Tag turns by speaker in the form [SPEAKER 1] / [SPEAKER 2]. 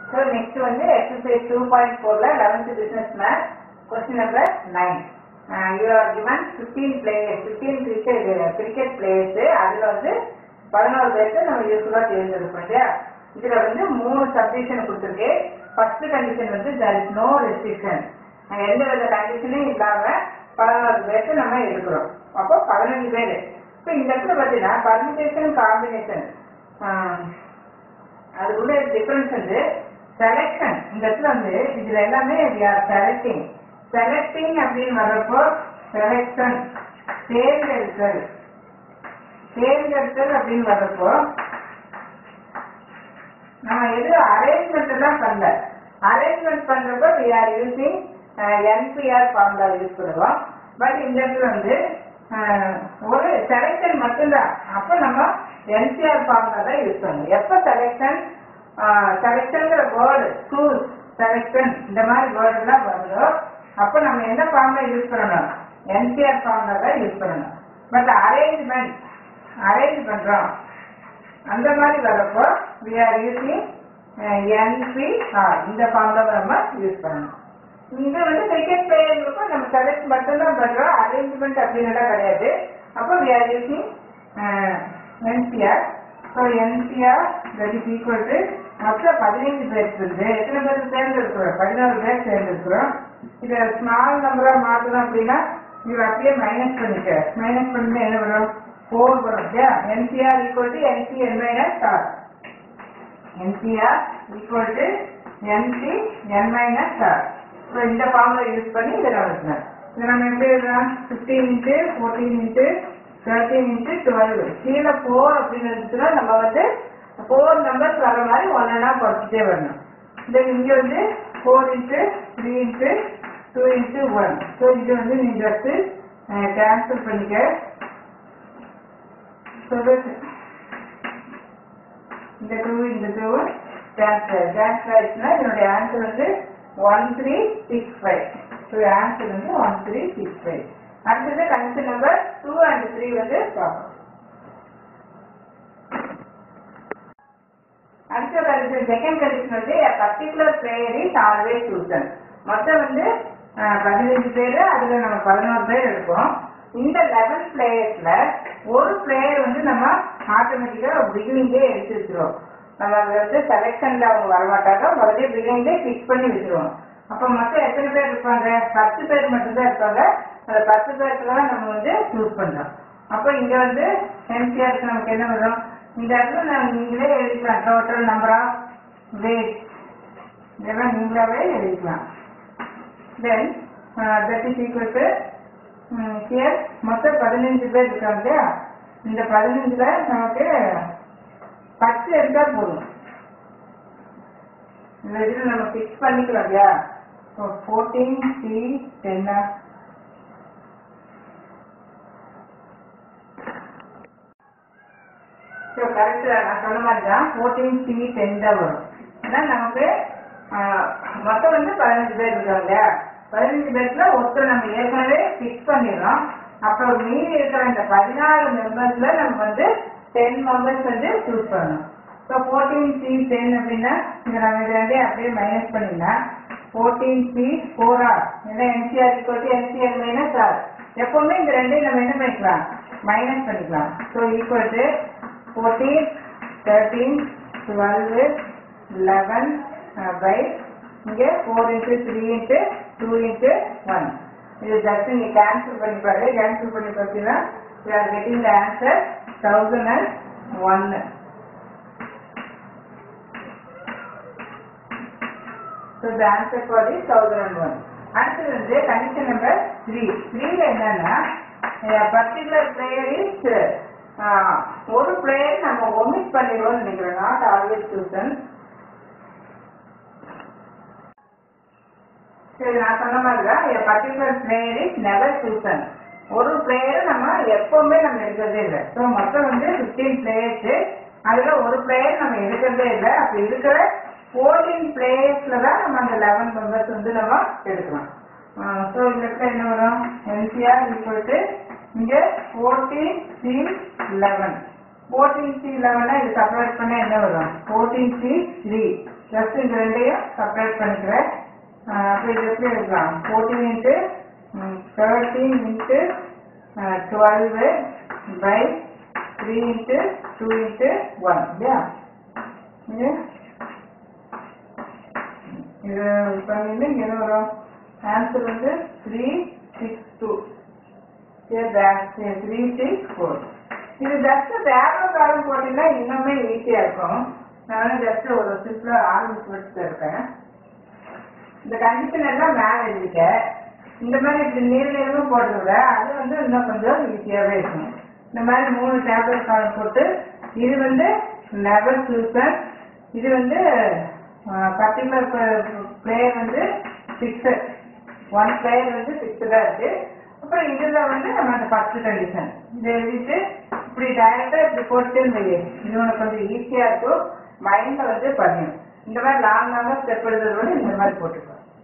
[SPEAKER 1] so next வந்து exercise two point ஃபோர்ல eleventh business math question number nine you are given fifteen players fifteen cricket cricket players அதில் வந்து பதினோரு பேருக்கு நம்ம யூஸ்ஃபுல்லாக தேர்ந்தெடுப்போம் இல்லையா இதில் வந்து மூணு சப்டிஷன் கொடுத்துருக்கு ஃபர்ஸ்ட் கண்டிஷன் வந்து there is நோ ரெஸ்ட்ரிக்ஷன் எந்த வித கண்டிஷனும் இல்லாமல் பதினோரு பேருக்கு நம்ம எடுக்கிறோம் அப்போ பதினஞ்சு பேர் இப்போ இந்த இடத்துல பார்த்தீங்கன்னா பர்மிட்டேஷன் காம்பினேஷன் அதுக்குள்ள டிஃபரன்ஸ் வந்து செலெக்ஷன் இந்த இடத்துல வந்து இதுல எல்லாமே செலக்டிங் செலக்டிங் அப்படின்னு வர்றப்போ செலெக்ஷன் தேர்ந்தெடுத்தல் தேர்ந்தெடுத்தல் அப்படின்னு வர்றப்போ நம்ம எதுவும் அரேஞ்ச்மெண்ட் எல்லாம் பண்ணல அரேஞ்ச்மெண்ட் பண்றப்போ we are using NPR formula use பண்ணுவோம் பட் இந்த இடத்துல வந்து அஹ், ஒரு செலெக்ஷன் மட்டும்தான் அப்போ நம்ம என்பிஆர் ஃபார்முலா தான் யூஸ் பண்ணுவோம் எப்போ செலெக்ஷன் செலெக்ஷனுங்கிற வேர்டு ஸ்கூல் செலெக்ஷன் இந்த மாதிரி வேர்டுலாம் வருதோ அப்போ நம்ம என்ன ஃபார்முலா யூஸ் பண்ணணும் என்பிஆர் ஃபார்முலா தான் யூஸ் பண்ணணும் பட் அரேஞ்ச்மெண்ட் அரேஞ்ச் பண்றோம் அந்த மாதிரி வரப்போ we are using என்பிஆர் இந்த ஃபார்முலாவை நம்ம யூஸ் பண்ணணும் இங்க வந்து கிரிக்கெட் பிளேயர்களுக்கு நம்ம செலக்ட் மட்டும்தான் பண்றோம் அரேஞ்ச்மெண்ட் அப்படின்னுலாம் கிடையாது அப்போ we are using NPR so NPR that is equal to மொத்தம் பதினைஞ்சு பேர் இருந்து எத்தனை பேர் தேர்ந்தெடுக்கிறோம் பதினோரு பேர் தேர்ந்தெடுக்கிறோம் இதை ஸ்மால் நம்பரா மாற்றணும் அப்படின்னா இது அப்படியே மைனஸ் பண்ணிக்க மைனஸ் பண்ணி என்ன வரும் ஃபோர் வரும் இல்லையா NPR equal to NPN minus R NPR equal to NP N minus R so இந்த ஃபார்முலா யூஸ் பண்ணி இதை நம்ம எழுதலாம் இதை நம்ம எப்படி எழுதலாம் fifteen into fourteen into thirteen into twelve கீழே ஃபோர் அப்படின்னு இருந்துச்சுன்னா நம்ம வந்து ஃபோர் நம்பர்ஸ் வர மாதிரி ஒன்னா குறைச்சிட்டே வரணும் தென் இங்கே வந்து four into three into two into one so இது வந்து நீ ஜஸ்ட்டு கேன்சல் பண்ணிக்க ஸோ இந்த டூ இந்த டூ கேன்சல் கேன்சல் ஆயிடுச்சுன்னா இதனுடைய ஆன்சர் வந்து one three six five so answer வந்து ஒன் த்ரீ சிக்ஸ் ஃபைவ் அடுத்தது condition number two and three வந்து பார்ப்போம் அடுத்த கண்டிஷன் செகண்ட் கண்டிஷன் வந்து particular player is always chosen மொத்தம் வந்து அஹ், பதினஞ்சு பேர் அதுல நம்ம பதினோரு பேர் இருக்கோம் இந்த லெவன் பிளேயர்ஸ்ல ஒரு பிளேயர் வந்து நம்ம ஆட்டோமேட்டிக்கா பிகினிங்கே எடுத்து வச்சிருவோம் நம்ம அதுல வந்து செலெக்ஷன்ல அவங்க வரமாட்டாங்க முதல்ல பிகினிங்கே ஃபிக்ஸ் பண்ணி வச்சிருவோம் அப்ப மொத்தம் எத்தனை பேர் இருப்பாங்க பத்து பேர் மட்டும்தான் இருப்பாங்க அந்த பத்து பேருக்கு தான் நம்ம வந்து சூஸ் பண்றோம் அப்போ இங்க வந்து எம்சிஆருக்கு நமக்கு என்ன வரும் இந்த இடத்துல நம்ம நீங்களே எழுதிக்கலாம் டோட்டல் நம்பர் ஆஃப் வேட் இதெல்லாம் நீங்களாவே எழுதிக்கலாம் then that is equal to here மொத்தம் பதினஞ்சு பேர் இருக்காங்க இல்லையா இந்த பதினஞ்சுல நமக்கு பத்து எடுத்தா போதும் இந்த இதில் நம்ம ஃபிக்ஸ் பண்ணிக்கலாம் இல்லையா ஃபோர்டீன் சி டென்னா ஸோ கரெக்டாக நான் சொன்ன மாதிரி தான் ஃபோர்டீன் சி டென் தான் வரும் ஏன்னா நமக்கு ஆஹ், மொத்தம் வந்து பதினஞ்சு பேர் இருக்காங்க இல்லையா பதினஞ்சு பேர்ல ஒருத்தர் நம்ம ஏற்கனவே ஃபிக்ஸ் பண்ணிடுறோம் அப்புறம் மீதி இருக்கிற இந்த பதினாறு மெம்பர்ஸ்ல நம்ம வந்து டென் மெம்பர்ஸ் வந்து சூஸ் பண்ணணும் ஸோ ஃபோர்டீன் சி டென் அப்படின்னா இதை நம்ம இதை வந்து அப்படியே மைனஸ் பண்ணிடலாம் ஃபோர்டீன் சி ஃபோர் ஆர் ஏன்னா NCR equal NCR minus R எப்பவுமே இந்த ரெண்டையும் நம்ம என்ன பண்ணிக்கலாம் மைனஸ் பண்ணிக்கலாம் so equal to fourteen thirteen twelve eleven by இங்கே four into three into two into one இது ஜஸ்ட் நீ கேன்சல் பண்ணி பாரு கேன்சல் பண்ணி பார்த்தீங்கன்னா you are getting the answer thousand and ஒன்னு so the answer for the thousand and one அடுத்தது வந்து கண்டிஷன் நம்பர் த்ரீ த்ரீல என்னன்னா பர்டிகுலர் பிளேயர் இஸ் ஒரு பிளேயர் நம்ம ஒமிட் பண்ணிடுவோம்னு நினைக்கிறோம் நாட் ஆல்வேஸ் சூசன் சரி நான் சொன்ன மாதிரி தான் particular player is never chosen ஒரு பிளேயர் நம்ம எப்பவுமே நம்ம எடுக்கிறதே இல்லை ஸோ மொத்தம் வந்து ஃபிஃப்டீன் பிளேயர்ஸ் அதுல ஒரு பிளேயர் நம்ம எடுக்கிறதே இல்லை அப்படி இருக்கிற ஃபோர்டீன் பிளேயர்ஸ்ல தான் நம்ம அந்த லெவன் மெம்பர்ஸ் வந்து நம்ம எடுக்கிறோம் ஸோ இந்த இடத்துல என்ன வரும் என்சிஆர் ஈக்குவல் டு இங்கே fourteen C eleven fourteen C லெவனா இது செப்பரேட் பண்ண என்ன வரும் ஃபோர்டீன் சி த்ரீ ஜஸ்ட் இந்த ரெண்டையும் செப்பரேட் பண்ணிக்கிறேன் ஆஹ் அப்போ இது எப்படி இருக்கலாம் fourteen into thirteen into twelve by three into two into one இல்லையா இது இது பண்ணிட்டு இங்கே என்ன வரும் ஆன்சர் வந்து three six two three six four இது ஜஸ்ட் தேர்வு காலம் போட்டீங்கன்னா இன்னுமே ஈஸியாக இருக்கும் நான் ஜஸ்ட் ஒரு சிம்பிளாக ஆரம்பிச்சு வச்சுட்டு இருக்கேன் இந்த கண்டிஷன் எல்லாம் மேலே எழுதிக்க இந்த மாதிரி இப்படி நீர் நீளமும் போடுறத விட அது வந்து இன்னும் கொஞ்சம் ஈஸியாகவே இருக்கும் இந்த மாதிரி மூணு டேப்லெட் காலம் போட்டு இது வந்து லெவல் சூசன் இது வந்து பர்டிகுலர் பிளேயர் வந்து ஃபிக்ஸட் ஒன் பிளேயர் வந்து ஃபிக்ஸடாக இருக்கு அப்புறம் இதுல வந்து நம்ம அந்த ஃபர்ஸ்ட் கண்டிஷன் இதை எழுதிட்டு இப்படி டைரக்டா இப்படி போட்டுன்னு வை இது உனக்கு கொஞ்சம் ஈஸியா இருக்கும் மைண்ட்ல வந்து பண்ணியும் இந்த மாதிரி லாங் லாங்கா ஸ்டெப் எழுதுறத விட இந்த மாதிரி போட்டுக்கலாம்